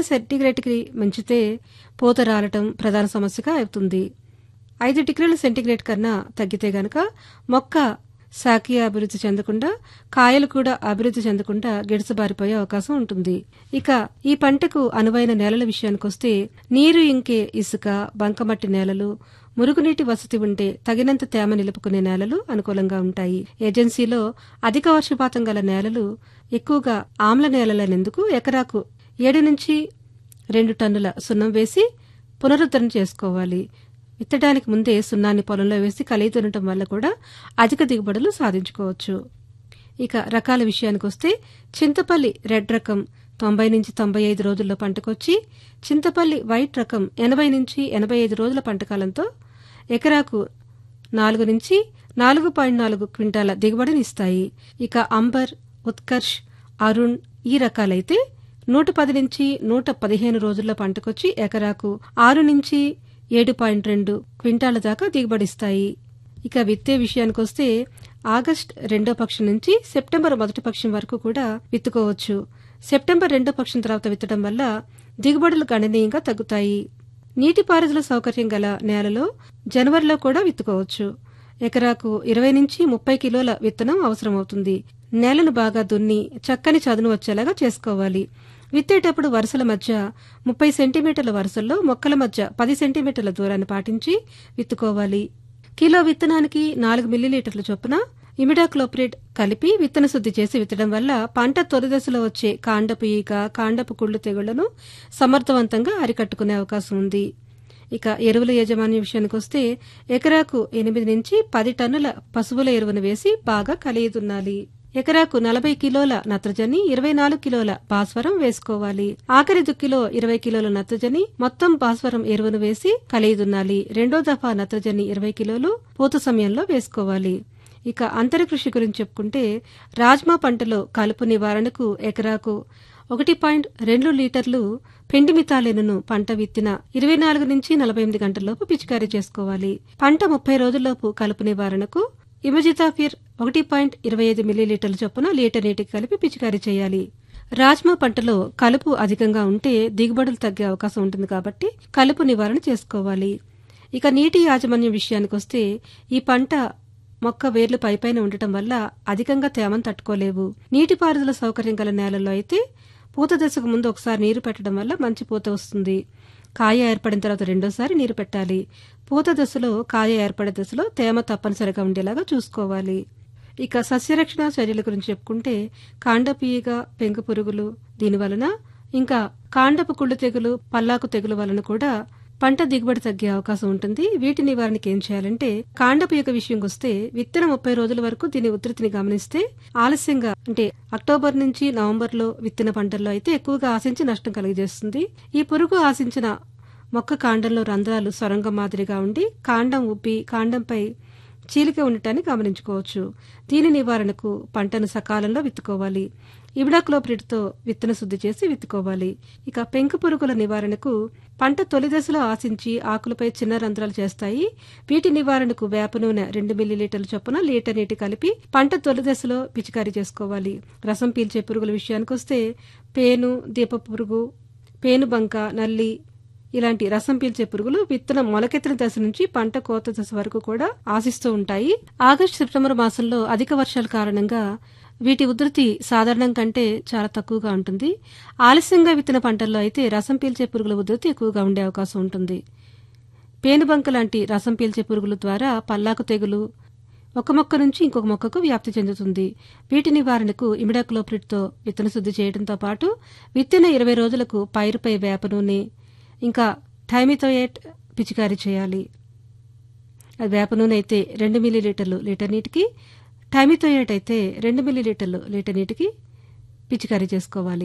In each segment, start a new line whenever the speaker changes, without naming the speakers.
సెంటీగ్రేడ్కి మించితే పూత రాలటం ప్రధాన సమస్యగా అవుతుంది ఐదు డిగ్రీల సెంటీగ్రేడ్ కన్నా తగ్గితే గనక మొక్క శాఖీయ అభివృద్ధి చెందకుండా కాయలు కూడా అభివృద్ధి చెందకుండా గిడసబారిపోయే అవకాశం ఉంటుంది ఇక ఈ పంటకు అనువైన నేలల విషయానికొస్తే నీరు ఇంకే ఇసుక బంకమట్టి నేలలు మురుగునీటి వసతి ఉంటే తగినంత తేమ నిలుపుకునే నేలలు అనుకూలంగా ఉంటాయి ఏజెన్సీలో అధిక వర్షపాతం గల నేలలు ఎక్కువగా ఆమ్ల నేలలనేందుకు ఎకరాకు ఏడు నుంచి రెండు టన్నుల సున్నం వేసి పునరుద్ధరణ చేసుకోవాలి విత్తడానికి ముందే సున్నాన్ని పొలంలో వేసి కలిగి దున్నటం వల్ల కూడా అధిక దిగుబడులు సాధించుకోవచ్చు ఇక రకాల విషయానికి వస్తే చింతపల్లి రెడ్ రకం తొంభై నుంచి తొంభై ఐదు రోజుల్లో పంటకొచ్చి చింతపల్లి వైట్ రకం ఎనభై నుంచి ఎనభై ఐదు రోజుల పంటకాలంతో ఎకరాకు నాలుగు నుంచి నాలుగు పాయింట్ నాలుగు క్వింటాల దిగుబడిని ఇస్తాయి ఇక అంబర్ ఉత్కర్ష్ అరుణ్ ఈ రకాలైతే నూట పది నుంచి నూట పదిహేను రోజుల్లో పంటకొచ్చి ఎకరాకు ఆరు నుంచి ఏడు పాయింట్ రెండు క్వింటాల దాకా దిగుబడిస్తాయి ఇక విత్తే విషయానికొస్తే ఆగస్ట్ రెండో పక్షం నుంచి సెప్టెంబర్ మొదటి పక్షం వరకు కూడా విత్తుకోవచ్చు సెప్టెంబర్ రెండో పక్షం తర్వాత విత్తడం వల్ల దిగుబడులు గణనీయంగా తగ్గుతాయి నీటిపారుదల సౌకర్యం గల నేలలో జనవరిలో కూడా విత్తుకోవచ్చు ఎకరాకు ఇరవై నుంచి ముప్పై కిలోల విత్తనం అవసరమవుతుంది నేలను బాగా దున్ని చక్కని చదును వచ్చేలాగా చేసుకోవాలి విత్తేటప్పుడు వరుసల మధ్య ముప్పై సెంటీమీటర్ల వరుసల్లో మొక్కల మధ్య పది సెంటీమీటర్ల దూరాన్ని పాటించి విత్తుకోవాలి కిలో విత్తనానికి నాలుగు మిల్లీలీటర్ల చొప్పున ఇమిడాక్లోప్రిడ్ కలిపి విత్తన శుద్ధి చేసి విత్తడం వల్ల పంట తొలి దశలో వచ్చే కాండపు ఈగ కాండపు కుళ్ళు తెగుళ్లను సమర్థవంతంగా అరికట్టుకునే అవకాశం ఉంది ఇక ఎరువుల యాజమాన్య విషయానికి వస్తే ఎకరాకు ఎనిమిది నుంచి పది టన్నుల పశువుల ఎరువును వేసి బాగా కలియదున్నాలి ఎకరాకు నలభై కిలోల నత్రజని ఇరవై నాలుగు కిలోల భాస్వరం వేసుకోవాలి ఆఖరి దుక్కిలో ఇరవై కిలోల నత్రజని మొత్తం భాస్వరం ఎరువును వేసి కలియదున్నాలి రెండో దఫా నత్రజని ఇరవై కిలోలు పూత సమయంలో వేసుకోవాలి ఇక అంతర కృషి గురించి చెప్పుకుంటే రాజ్మా పంటలో కలుపు నివారణకు ఎకరాకు ఒకటి పాయింట్ రెండు లీటర్లు పిండి మితాలెనును పంట విత్తిన ఇరవై నాలుగు నుంచి నలభై ఎనిమిది గంటల్లోపు పిచికారీ చేసుకోవాలి పంట ముప్పై రోజుల్లోపు కలుపు నివారణకు ఇమజితాఫిర్ ఒకటి పాయింట్ ఇరవై ఐదు మిల్లీలీటర్ల చొప్పున లీటర్ నీటికి కలిపి పిచికారీ చేయాలి రాజ్మా పంటలో కలుపు అధికంగా ఉంటే దిగుబడులు తగ్గే అవకాశం ఉంటుంది కాబట్టి కలుపు నివారణ చేసుకోవాలి ఇక నీటి యాజమాన్యం విషయానికి వస్తే ఈ పంట మొక్క వేర్లు పైపైన ఉండటం వల్ల అధికంగా తేమను తట్టుకోలేవు నీటిపారుదల సౌకర్యం గల నేలల్లో అయితే పూత దశకు ముందు ఒకసారి నీరు పెట్టడం వల్ల మంచి పూత వస్తుంది కాయ ఏర్పడిన తర్వాత రెండోసారి నీరు పెట్టాలి పూత దశలో కాయ ఏర్పడే దశలో తేమ తప్పనిసరిగా ఉండేలాగా చూసుకోవాలి ఇక సస్యరక్షణ చర్యల గురించి చెప్పుకుంటే కాండపీయగా పెంకు పురుగులు దీని వలన ఇంకా కాండపు కుళ్ళు తెగులు పల్లాకు తెగులు వలన కూడా పంట దిగుబడి తగ్గే అవకాశం ఉంటుంది వీటి నివారణకి ఏం చేయాలంటే కాండపు యొక్క విషయంకి వస్తే విత్తన ముప్పై రోజుల వరకు దీని ఉధృతిని గమనిస్తే ఆలస్యంగా అంటే అక్టోబర్ నుంచి నవంబర్ లో విత్తిన పంటల్లో అయితే ఎక్కువగా ఆశించి నష్టం కలిగజేస్తుంది ఈ పురుగు ఆశించిన మొక్క కాండంలో రంధ్రాలు సొరంగం మాదిరిగా ఉండి కాండం ఉబ్బి కాండంపై చీలిక ఉండటాన్ని గమనించుకోవచ్చు దీని నివారణకు పంటను సకాలంలో విత్తుకోవాలి ఇవిడాక్లోప్రిడ్తో విత్తన శుద్ధి చేసి విత్తుకోవాలి ఇక పెంకు పురుగుల నివారణకు పంట తొలి దశలో ఆశించి ఆకులపై చిన్న రంధ్రాలు చేస్తాయి వీటి నివారణకు వేప నూనె రెండు మిల్లీలీటర్ల చొప్పున లీటర్ నీటి కలిపి పంట తొలి దశలో పిచికారీ చేసుకోవాలి రసం పీల్చే పురుగుల విషయానికి వస్తే పేను దీప పురుగు పేనుబంక నల్లి ఇలాంటి రసం పీల్చే పురుగులు విత్తనం మొలకెత్తిన దశ నుంచి పంట కోత దశ వరకు కూడా ఆశిస్తూ ఉంటాయి ఆగస్టు సెప్టెంబర్ మాసంలో అధిక వర్షాల కారణంగా వీటి ఉధృతి సాధారణం కంటే చాలా తక్కువగా ఉంటుంది ఆలస్యంగా విత్తిన పంటల్లో అయితే రసం పీల్చే పురుగుల ఉధృతి ఎక్కువగా ఉండే అవకాశం ఉంటుంది పేనుబంక లాంటి రసం పీల్చే పురుగుల ద్వారా పల్లాకు తెగులు ఒక మొక్క నుంచి ఇంకొక మొక్కకు వ్యాప్తి చెందుతుంది వీటి నివారణకు ఇమిడాక్లోప్రిడ్తో విత్తన శుద్ధి చేయడంతో పాటు విత్తిన ఇరవై రోజులకు పైరుపై వేప నూనె ఇంకా థైమిథోయేట్ పిచికారీ చేయాలి అది వేప నూనె అయితే రెండు మిల్లీలీటర్లు లీటర్ నీటికి థైమిథోయేట్ అయితే రెండు మిల్లీలీటర్లు లీటర్ నీటికి పిచికారీ చేసుకోవాలి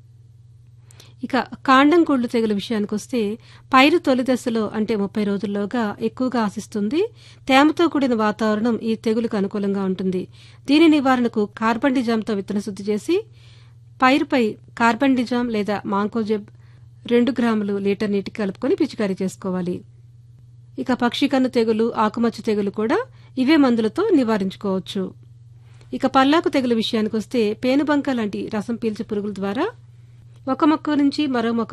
ఇక కాండం కుళ్ళు తెగుల విషయానికి వస్తే పైరు తొలి దశలో అంటే ముప్పై రోజుల్లోగా ఎక్కువగా ఆశిస్తుంది తేమతో కూడిన వాతావరణం ఈ తెగులుకు అనుకూలంగా ఉంటుంది దీని నివారణకు కార్బన్ డిజామ్తో విత్తన శుద్ధి చేసి పైరుపై కార్బన్ డిజామ్ లేదా మాంకోజెబ్ రెండు గ్రాములు లీటర్ నీటికి కలుపుకొని పిచికారీ చేసుకోవాలి ఇక పక్షి కన్ను తెగులు ఆకుమచ్చ తెగులు కూడా ఇవే మందులతో నివారించుకోవచ్చు ఇక పల్లాకు తెగులు విషయానికి వస్తే పేనుబంక లాంటి రసం పీల్చే పురుగుల ద్వారా ఒక మొక్క నుంచి మరో మొక్క